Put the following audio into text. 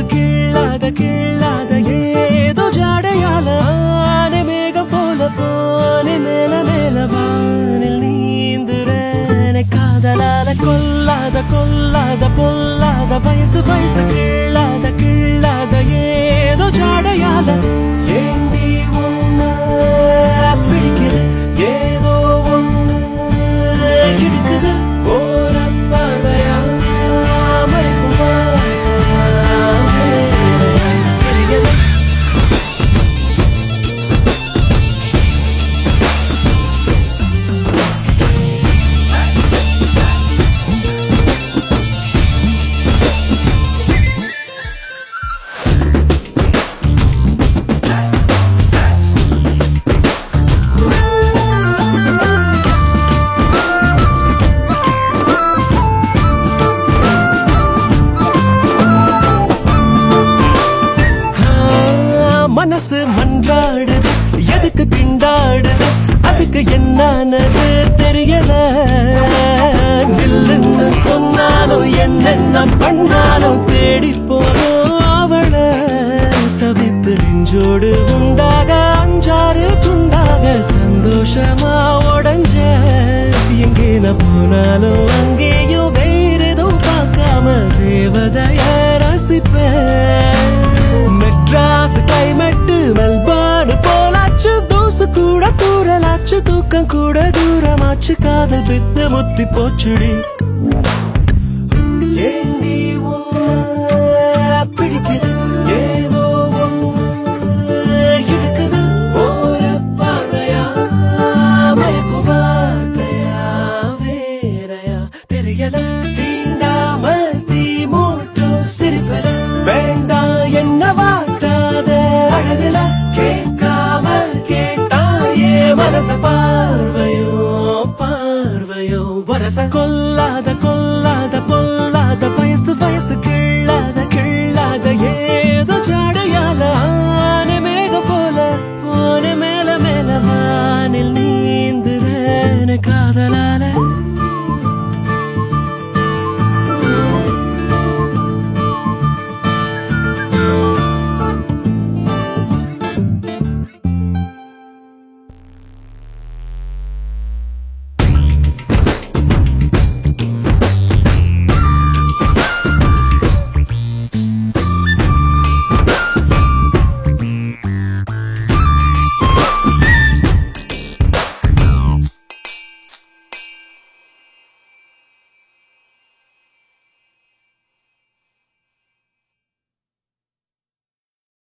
கிள்ளாத கிள்ளாத ஏதோ ஜாடையால ஆனை மேகம் போல போனே மேல மேல வானில் நீந்துறேனே காதலால கொல்லாத கொல்லாத பொல்லாத வயசு வயசு கிள்ளாத கிள்ளாத ஏதோ ஜாடையால ஏண்டி உன்ன பிடிக்குது ஏதோ ஒண்ணு இழுக்குது போற பார்வையா மறைக்கும் பார்வையா தெரியல ஆ, மனசு மன்றாடுது எதுக்கு திண்டாடுது அதுக்கு என்னானது தெரியல நில்லுன்னு சொன்னாலும் என்னென்ன பண்ணாலும் தேடி போறோம் அவள தவிப்பு நெஞ்சோடு உண்டாக அஞ்சாறு துண்டாக சந்தோஷமா உடஞ்ச எங்கே நான் போனாலும் அங்கேயும் வேற எதுவும் பார்க்காம தேவதைய ரசிப்பேன் மெட்ராஸ் கிளைமேட் மெல்பர்ன் போலாச்சு தூசு கூட தூரலாச்சு தூக்கம் கூட தூரமாச்சு காதல் பித்து முத்தி போச்சுடி ஏண்டி உன்னை பிடிக்குது